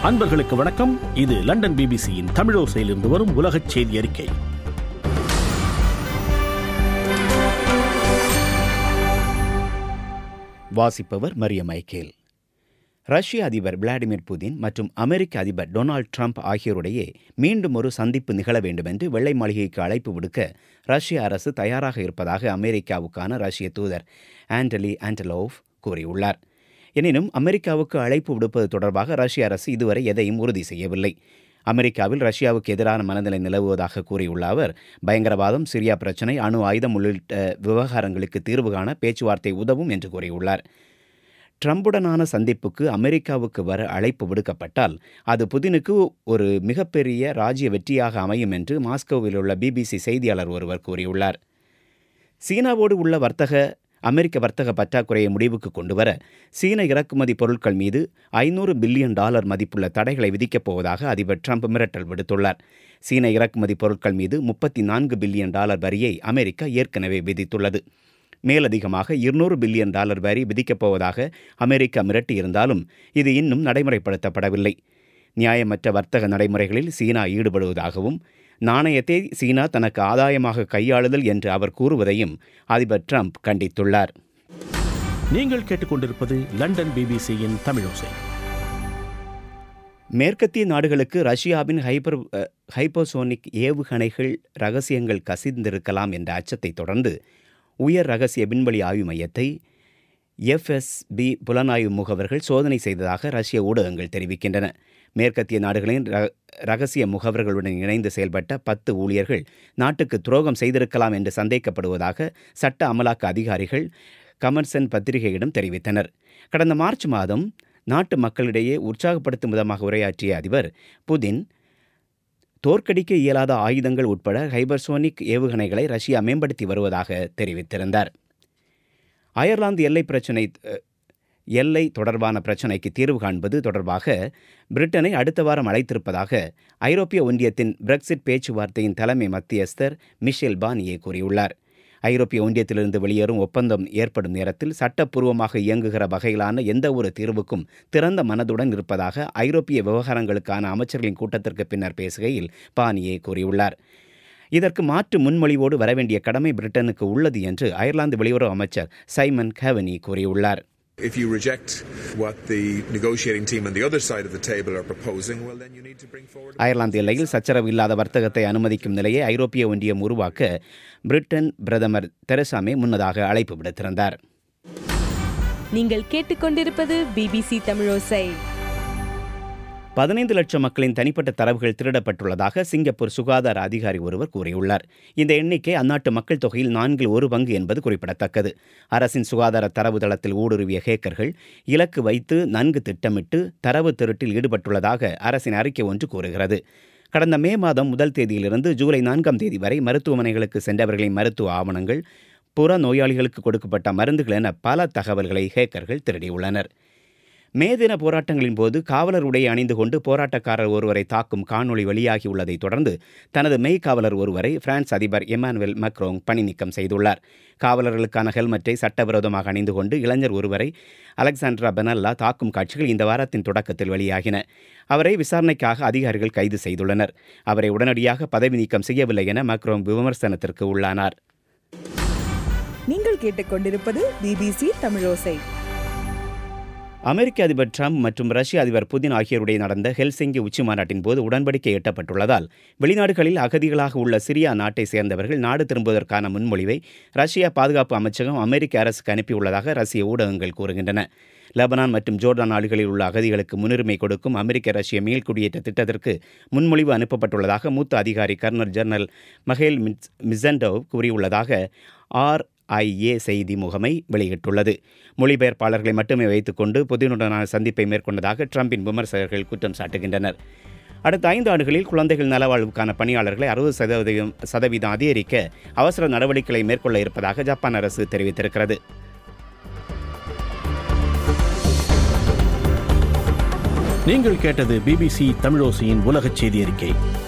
அன்பர்களுக்கு வணக்கம் இது லண்டன் பிபிசியின் தமிழோசையிலிருந்து வரும் உலகச் செய்தி அறிக்கை வாசிப்பவர் மரிய மைக்கேல் ரஷ்ய அதிபர் விளாடிமிர் புதின் மற்றும் அமெரிக்க அதிபர் டொனால்ட் ட்ரம்ப் ஆகியோரிடையே மீண்டும் ஒரு சந்திப்பு நிகழ வேண்டும் என்று வெள்ளை மாளிகைக்கு அழைப்பு விடுக்க ரஷ்ய அரசு தயாராக இருப்பதாக அமெரிக்காவுக்கான ரஷ்ய தூதர் ஆண்டலி ஆண்டலோவ் கூறியுள்ளார் எனினும் அமெரிக்காவுக்கு அழைப்பு விடுப்பது தொடர்பாக ரஷ்ய அரசு இதுவரை எதையும் உறுதி செய்யவில்லை அமெரிக்காவில் ரஷ்யாவுக்கு எதிரான மனநிலை நிலவுவதாக கூறியுள்ள அவர் பயங்கரவாதம் சிரியா பிரச்சினை அணு ஆயுதம் உள்ளிட்ட விவகாரங்களுக்கு தீர்வு காண பேச்சுவார்த்தை உதவும் என்று கூறியுள்ளார் ட்ரம்புடனான சந்திப்புக்கு அமெரிக்காவுக்கு வர அழைப்பு விடுக்கப்பட்டால் அது புதினுக்கு ஒரு மிகப்பெரிய ராஜ்ய வெற்றியாக அமையும் என்று மாஸ்கோவில் உள்ள பிபிசி செய்தியாளர் ஒருவர் கூறியுள்ளார் சீனாவோடு உள்ள வர்த்தக அமெரிக்க வர்த்தக பற்றாக்குறையை முடிவுக்கு கொண்டுவர சீன இறக்குமதி பொருட்கள் மீது ஐநூறு பில்லியன் டாலர் மதிப்புள்ள தடைகளை விதிக்கப் போவதாக அதிபர் ட்ரம்ப் மிரட்டல் விடுத்துள்ளார் சீன இறக்குமதி பொருட்கள் மீது முப்பத்தி நான்கு பில்லியன் டாலர் வரியை அமெரிக்கா ஏற்கனவே விதித்துள்ளது மேலதிகமாக இருநூறு பில்லியன் டாலர் வரி விதிக்கப் போவதாக அமெரிக்கா மிரட்டியிருந்தாலும் இது இன்னும் நடைமுறைப்படுத்தப்படவில்லை நியாயமற்ற வர்த்தக நடைமுறைகளில் சீனா ஈடுபடுவதாகவும் நாணயத்தை சீனா தனக்கு ஆதாயமாக கையாளுதல் என்று அவர் கூறுவதையும் அதிபர் ட்ரம்ப் கண்டித்துள்ளார் நீங்கள் கேட்டுக்கொண்டிருப்பது லண்டன் பிபிசியின் தமிழோசை மேற்கத்திய நாடுகளுக்கு ரஷ்யாவின் ஹைப்பர் அஹ், ஹைப்போசோனிக் ஏவுகணைகள் ரகசியங்கள் கசிந்திருக்கலாம் என்ற அச்சத்தை தொடர்ந்து உயர் ரகசிய விண்வெளி ஆய்வு மையத்தை எஃப்எஸ்பி புலனாய்வு முகவர்கள் சோதனை செய்ததாக ரஷ்ய ஊடகங்கள் தெரிவிக்கின்றன மேற்கத்திய நாடுகளின் ர- ரகசிய முகவர்களுடன் இணைந்து செயல்பட்ட பத்து ஊழியர்கள் நாட்டுக்கு துரோகம் செய்திருக்கலாம் என்று சந்தேகப்படுவதாக சட்ட அமலாக்க அதிகாரிகள் கமர்சன் பத்திரிகையிடம் தெரிவித்தனர் கடந்த மார்ச் மாதம் நாட்டு மக்களிடையே உற்சாகப்படுத்தும் விதமாக உரையாற்றிய அதிபர் புதின் தோற்கடிக்க இயலாத ஆயுதங்கள் உட்பட ஹைபர்சோனிக் ஏவுகணைகளை ரஷ்யா மேம்படுத்தி வருவதாக தெரிவித்திருந்தார் அயர்லாந்து எல்லை பிரச்சினை அஹ், எல்லை தொடர்பான பிரச்சினைக்கு தீர்வு காண்பது தொடர்பாக பிரிட்டனை அடுத்த வாரம் அழைத்திருப்பதாக ஐரோப்பிய ஒன்றியத்தின் பிரெக்சிட் பேச்சுவார்த்தையின் தலைமை மத்தியஸ்தர் மிஷேல் பானியே கூறியுள்ளார் ஐரோப்பிய ஒன்றியத்திலிருந்து வெளியேறும் ஒப்பந்தம் ஏற்படும் நேரத்தில் சட்டப்பூர்வமாக இயங்குகிற வகையிலான எந்த ஒரு தீர்வுக்கும் திறந்த மனதுடன் இருப்பதாக ஐரோப்பிய விவகாரங்களுக்கான அமைச்சர்களின் கூட்டத்திற்கு பின்னர் பேசுகையில் பானியே கூறியுள்ளார் இதற்கு மாற்று முன்மொழிவோடு வரவேண்டிய கடமை பிரிட்டனுக்கு உள்ளது என்று அயர்லாந்து வெளியுறவு அமைச்சர் சைமன் கேவனி கூறியுள்ளார் If you reject what the negotiating team on the other side of the table are proposing, well, then you need to bring forward. Ireland எல்லையில் சச்சரவு இல்லாத வர்த்தகத்தை அனுமதிக்கும் நிலையை ஐரோப்பிய ஒன்றியம் உருவாக்க பிரிட்டன் பிரதமர் தெரசா மே முன்னதாக அழைப்பு விடுத்திருந்தார் நீங்கள் கேட்டுக்கொண்டிருப்பது பிபிசி தமிழோசை பதினைந்து லட்சம் மக்களின் தனிப்பட்ட தரவுகள் திருடப்பட்டுள்ளதாக சிங்கப்பூர் சுகாதார அதிகாரி ஒருவர் கூறியுள்ளார் இந்த எண்ணிக்கை அந்நாட்டு மக்கள் தொகையில் நான்கில் ஒரு பங்கு என்பது குறிப்பிடத்தக்கது அரசின் சுகாதார தரவுதளத்தில் ஊடுருவிய ஹேக்கர்கள் இலக்கு வைத்து நன்கு திட்டமிட்டு தரவு திருட்டில் ஈடுபட்டுள்ளதாக அரசின் அறிக்கை ஒன்று கூறுகிறது கடந்த மே மாதம் முதல் தேதியிலிருந்து ஜூலை நான்காம் தேதி வரை மருத்துவமனைகளுக்கு சென்றவர்களின் மருத்துவ ஆவணங்கள் புற நோயாளிகளுக்கு கொடுக்கப்பட்ட மருந்துகள் என பல தகவல்களை ஹேக்கர்கள் திருடியுள்ளனர் மே தின போராட்டங்களின் போது காவலர் உடையை அணிந்து கொண்டு போராட்டக்காரர் ஒருவரை தாக்கும் காணொளி வெளியாகியுள்ளதை தொடர்ந்து தனது மெய் காவலர் ஒருவரை பிரான்ஸ் அதிபர் எமானுவேல் மக்ரோங் பணி நீக்கம் செய்துள்ளார் காவலர்களுக்கான ஹெல்மெட்டை சட்டவிரோதமாக அணிந்து கொண்டு இளைஞர் ஒருவரை அலெக்சாண்ட்ரா பெனல்லா தாக்கும் காட்சிகள் இந்த வாரத்தின் தொடக்கத்தில் வெளியாகின அவரை விசாரணைக்காக அதிகாரிகள் கைது செய்துள்ளனர் அவரை உடனடியாக பதவி நீக்கம் செய்யவில்லை என மக்ரோங் விமர்சனத்திற்கு உள்ளானார் நீங்கள் கேட்டுக்கொண்டிருப்பது பிபிசி தமிழோசை அமெரிக்க அதிபர் ட்ரம்ப் மற்றும் ரஷ்ய அதிபர் புதின் ஆகியோருடைய நடந்த ஹெல்சிங்கி உச்சி மாநாட்டின் போது உடன்படிக்கை எட்டப்பட்டுள்ளதால் வெளிநாடுகளில் அகதிகளாக உள்ள சிரியா நாட்டை சேர்ந்தவர்கள் நாடு திரும்புவதற்கான முன்மொழிவை ரஷ்யா பாதுகாப்பு அமைச்சகம் அமெரிக்க அரசுக்கு அனுப்பியுள்ளதாக ரஷ்ய ஊடகங்கள் கூறுகின்றன லெபனான் மற்றும் ஜோர்டான் நாடுகளில் உள்ள அகதிகளுக்கு முன்னுரிமை கொடுக்கும் அமெரிக்க ரஷ்ய மீள்குடியேற்ற திட்டத்திற்கு முன்மொழிவு அனுப்பப்பட்டுள்ளதாக மூத்த அதிகாரி கர்னல் ஜெனரல் மஹேல் மிட்ஸ் மிசண்டோவ் கூறியுள்ளதாக ஆர் ஐஏ செய்தி முகமை வெளியிட்டுள்ளது மொழிபெயர்ப்பாளர்களை மட்டுமே வைத்துக்கொண்டு புதினுடனான சந்திப்பை மேற்கொண்டதாக ட்ரம்பின் விமர்சகர்கள் குற்றம் சாட்டுகின்றனர் அடுத்த ஐந்து ஆண்டுகளில் குழந்தைகள் நலவாழ்வுக்கான பணியாளர்களை அறுபது சதவீதம் சதவீதம் அதிகரிக்க அவசர நடவடிக்கைகளை மேற்கொள்ள இருப்பதாக ஜப்பான் அரசு தெரிவித்திருக்கிறது நீங்கள் கேட்டது பிபிசி தமிழோசையின் உலகச் செய்தி அறிக்கை